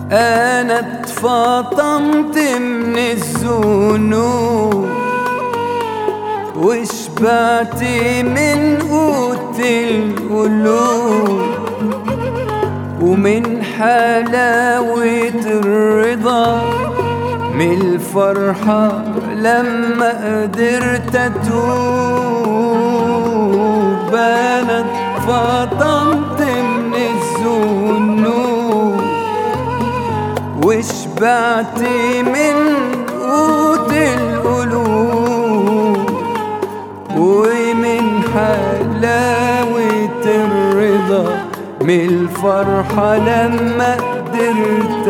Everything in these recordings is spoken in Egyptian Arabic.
انا اتفطمت من الذنوب وشبعت من قوت القلوب ومن حلاوة الرضا من الفرحة لما قدرت أتوب أنا اتفطمت من الذنوب وشبعت من قوت القلوب ومن حلاوة الرضا من الفرحة لما قدرت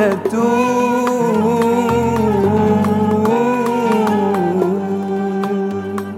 أتوب